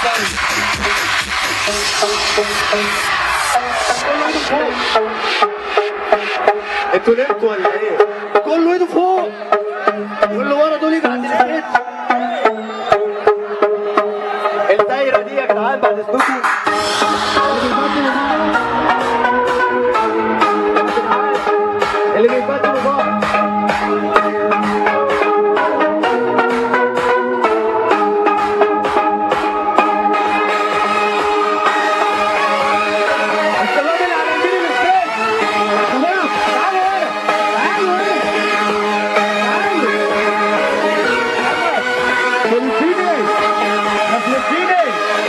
انتوا نمتوا ولا ايه؟ كله ايده فوق واللي ورا دول يجي عند الكتف الدايره دي يا جدعان بعد اذنكم اللي بيبدلوا بعض الشباب اللي على يمين الاستاذ شباب تعالوا هنا تعالوا هنا تعالوا فلسطيني يا فلسطيني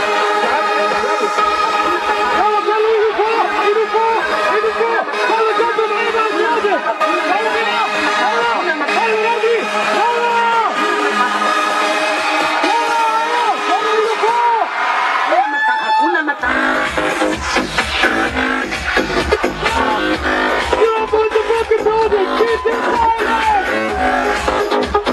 يلا يلا ايده فوق ايده فوق ايده فوق خلوا جنبه بعيد عن زياده يلا بينا يلا خلوا نادي يلا يلا خلوا ايده فوق يلا put the fucking body keep it silent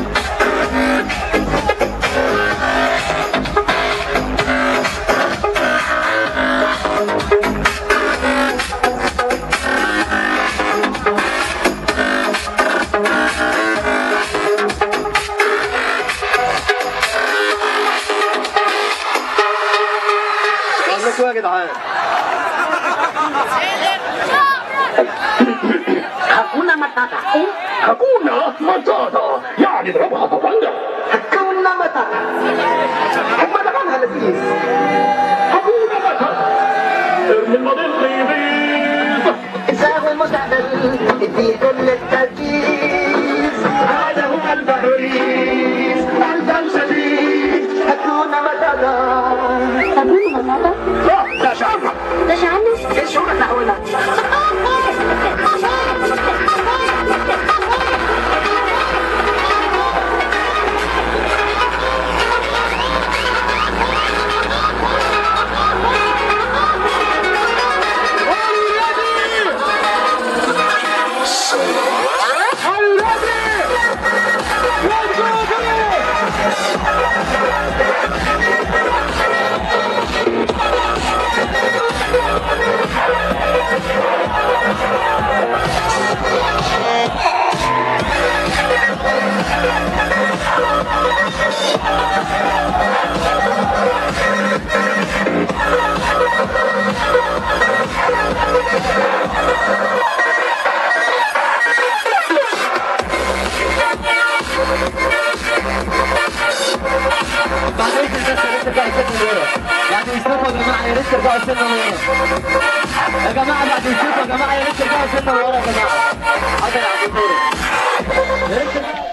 بقول لكم يا جدعان Hakuna Matata. Eh? Hakuna Matata يعني اضربها طبنجة Hakuna Matata. هم طبعا لذيذ Hakuna Matata ارمي المضيق يبيض إساءة المستقبل ادي كل التركيز هذا هو البهريز الفلسفي Hakuna Matata. Hakuna Matata? لا لا شعرها ده شعرنا ايش هو التحولة؟ بعدين الناس يا ريت ترجعوا سنة لورا بعد اذنكم يا جماعه يا ريت ترجعوا سنة لورا يا جماعه بعد اذنكم يا جماعه يا ريت ترجعوا سنة لورا يا جماعه حاضر يا عبد النور يا ريت ترجعوا